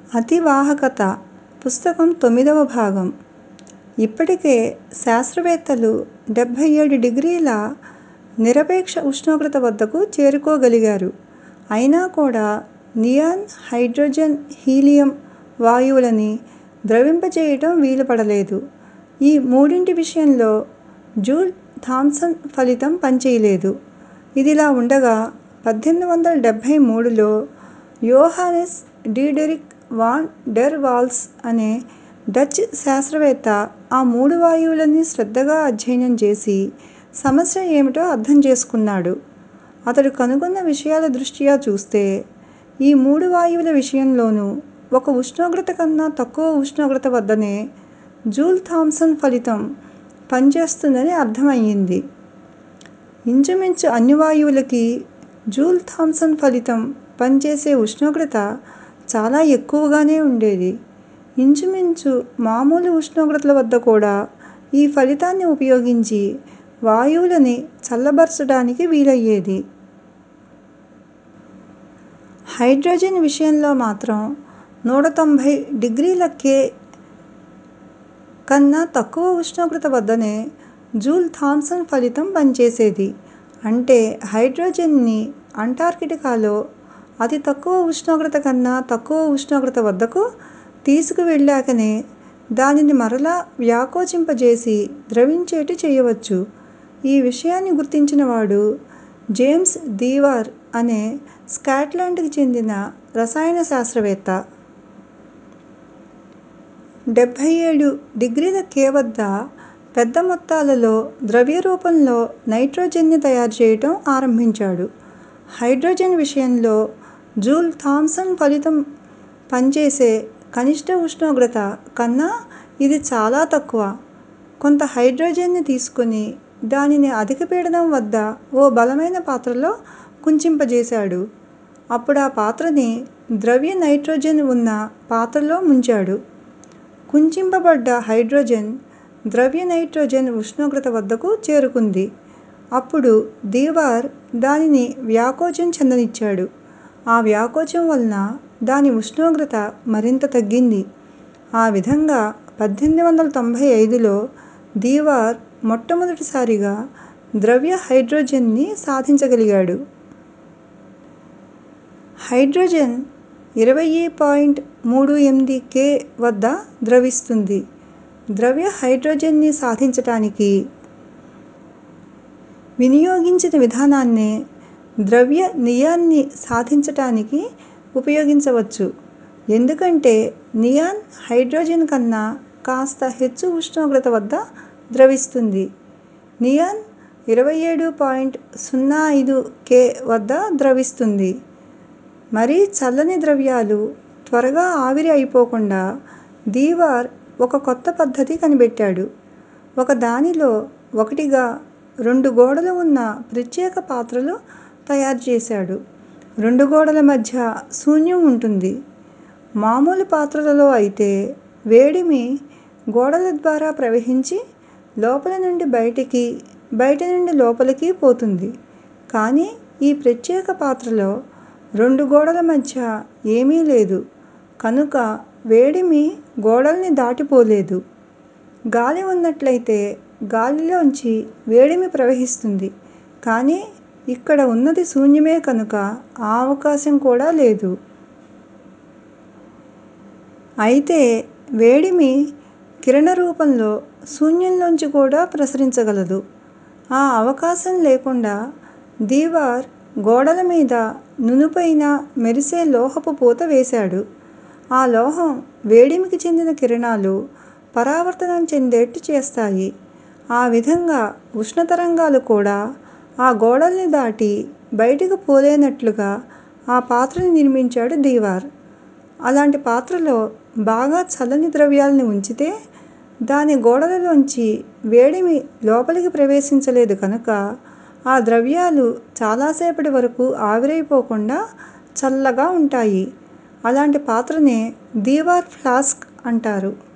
అతివాహకత పుస్తకం తొమ్మిదవ భాగం ఇప్పటికే శాస్త్రవేత్తలు డెబ్బై ఏడు డిగ్రీల నిరపేక్ష ఉష్ణోగ్రత వద్దకు చేరుకోగలిగారు అయినా కూడా నియాన్ హైడ్రోజన్ హీలియం వాయువులని ద్రవింపజేయటం వీలుపడలేదు ఈ మూడింటి విషయంలో జూల్ థామ్సన్ ఫలితం పనిచేయలేదు ఇదిలా ఉండగా పద్దెనిమిది వందల డెబ్బై మూడులో Johannes Diderik van der Waals అనే డచ్ శాస్త్రవేత్త ఆ మూడు వాయువులని శ్రద్ధగా అధ్యయనం చేసి సమస్య ఏమిటో అర్థం చేసుకున్నాడు అతడు కనుగొన్న విషయాల దృష్ట్యా చూస్తే ఈ మూడు వాయువుల విషయంలోనూ ఒక ఉష్ణోగ్రత కన్నా తక్కువ ఉష్ణోగ్రత వద్దనే జూల్ థామ్సన్ ఫలితం పనిచేస్తుందని అర్థమయ్యింది ఇంచుమించు అన్ని వాయువులకి జూల్ థామ్సన్ ఫలితం పనిచేసే ఉష్ణోగ్రత చాలా ఎక్కువగానే ఉండేది ఇంచుమించు మామూలు ఉష్ణోగ్రతల వద్ద కూడా ఈ ఫలితాన్ని ఉపయోగించి వాయువులని చల్లబరచడానికి వీలయ్యేది హైడ్రోజన్ విషయంలో మాత్రం నూట తొంభై డిగ్రీల కె కన్నా తక్కువ ఉష్ణోగ్రత వద్దనే జూల్ థామ్సన్ ఫలితం పనిచేసేది అంటే హైడ్రోజన్ని అంటార్కిటికాలో అతి తక్కువ ఉష్ణోగ్రత కన్నా తక్కువ ఉష్ణోగ్రత వద్దకు తీసుకువెళ్ళాకనే దానిని మరలా వ్యాకోచింపజేసి ద్రవించేట్టు చేయవచ్చు ఈ విషయాన్ని గుర్తించినవాడు జేమ్స్ దీవార్ అనే స్కాట్లాండ్కి చెందిన రసాయన శాస్త్రవేత్త డెబ్బై ఏడు డిగ్రీల కె వద్ద పెద్ద మొత్తాలలో ద్రవ్య రూపంలో నైట్రోజన్ని తయారు చేయటం ఆరంభించాడు హైడ్రోజన్ విషయంలో జూల్ థామ్సన్ ఫలితం పనిచేసే కనిష్ట ఉష్ణోగ్రత కన్నా ఇది చాలా తక్కువ కొంత హైడ్రోజన్ని తీసుకుని దానిని అధిక పీడనం వద్ద ఓ బలమైన పాత్రలో కుంచింపజేశాడు అప్పుడా పాత్రని ద్రవ్య నైట్రోజన్ ఉన్న పాత్రలో ముంచాడు కుంచింపబడ్డ హైడ్రోజన్ ద్రవ్య నైట్రోజన్ ఉష్ణోగ్రత వద్దకు చేరుకుంది అప్పుడు దీవార్ దానిని వ్యాకోచం చెందనిచ్చాడు ఆ వ్యాకోచం వలన దాని ఉష్ణోగ్రత మరింత తగ్గింది ఆ విధంగా పద్దెనిమిది వందల తొంభై ఐదులో దీవార్ మొట్టమొదటిసారిగా ద్రవ్య హైడ్రోజన్ని సాధించగలిగాడు హైడ్రోజన్ ఇరవై పాయింట్ మూడు ఎనిమిది కె వద్ద ద్రవిస్తుంది ద్రవ్య హైడ్రోజన్ని సాధించటానికి వినియోగించిన విధానాన్నే ద్రవ్య నియాన్ని సాధించటానికి ఉపయోగించవచ్చు ఎందుకంటే నియాన్ హైడ్రోజన్ కన్నా కాస్త హెచ్చు ఉష్ణోగ్రత వద్ద ద్రవిస్తుంది నియాన్ ఇరవై ఏడు పాయింట్ సున్నా ఐదు కె వద్ద ద్రవిస్తుంది మరీ చల్లని ద్రవ్యాలు త్వరగా ఆవిరి అయిపోకుండా దీవార్ ఒక కొత్త పద్ధతి కనిపెట్టాడు ఒక దానిలో ఒకటిగా రెండు గోడలు ఉన్న ప్రత్యేక పాత్రలు తయారు చేశాడు రెండు గోడల మధ్య శూన్యం ఉంటుంది మామూలు పాత్రలలో అయితే వేడిమి గోడల ద్వారా ప్రవహించి లోపల నుండి బయటికి బయట నుండి లోపలికి పోతుంది కానీ ఈ ప్రత్యేక పాత్రలో రెండు గోడల మధ్య ఏమీ లేదు కనుక వేడిమి గోడల్ని దాటిపోలేదు గాలి ఉన్నట్లయితే గాలిలోంచి వేడిమి ప్రవహిస్తుంది కానీ ఇక్కడ ఉన్నది శూన్యమే కనుక ఆ అవకాశం కూడా లేదు అయితే వేడిమి కిరణ రూపంలో శూన్యంలోంచి కూడా ప్రసరించగలదు ఆ అవకాశం లేకుండా దీవార్ గోడల మీద నునుపైన మెరిసే లోహపు పూత వేశాడు ఆ లోహం వేడిమికి చెందిన కిరణాలు పరావర్తనం చెందేట్టు చేస్తాయి ఆ విధంగా ఉష్ణ తరంగాలు కూడా ఆ గోడల్ని దాటి బయటికి పోలేనట్లుగా ఆ పాత్రని నిర్మించాడు దీవార్ అలాంటి పాత్రలో బాగా చల్లని ద్రవ్యాల్ని ఉంచితే దాని గోడలలోంచి వేడిమి లోపలికి ప్రవేశించలేదు కనుక ఆ ద్రవ్యాలు చాలాసేపటి వరకు ఆవిరైపోకుండా చల్లగా ఉంటాయి అలాంటి పాత్రనే దీవార్ ఫ్లాస్క్ అంటారు